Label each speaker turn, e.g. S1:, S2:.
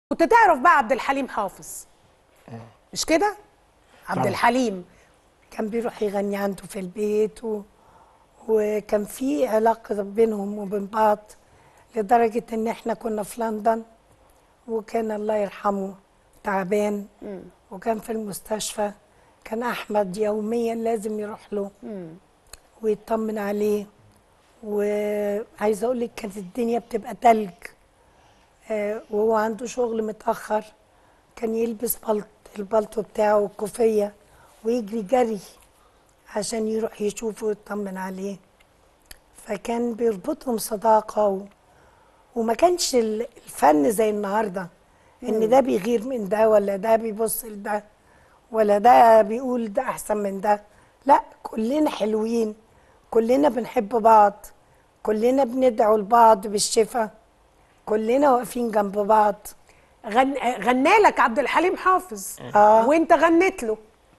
S1: كنت تعرف بقى عبد الحليم حافظ مش كده عبد
S2: طبعا.
S1: الحليم
S3: كان بيروح يغني عنده في البيت و... وكان في علاقة بينهم وبين بعض لدرجة إن إحنا كنا في لندن وكان الله يرحمه تعبان وكان في المستشفى كان أحمد يوميا لازم يروح له ويطمن عليه وعايزة أقول لك كانت الدنيا بتبقى تلج آه، وهو عنده شغل متأخر كان يلبس بلط البلطو بتاعه والكوفية ويجري جري عشان يروح يشوفه ويطمن عليه فكان بيربطهم صداقة و... وما كانش ال- الفن زي النهاردة إن ده بيغير من ده ولا ده بيبص لده ولا ده بيقول ده أحسن من ده لا كلنا حلوين كلنا بنحب بعض كلنا بندعو لبعض بالشفاء كلنا واقفين جنب بعض
S1: غن... غنى لك عبد الحليم حافظ
S3: آه.
S1: وانت غنيت له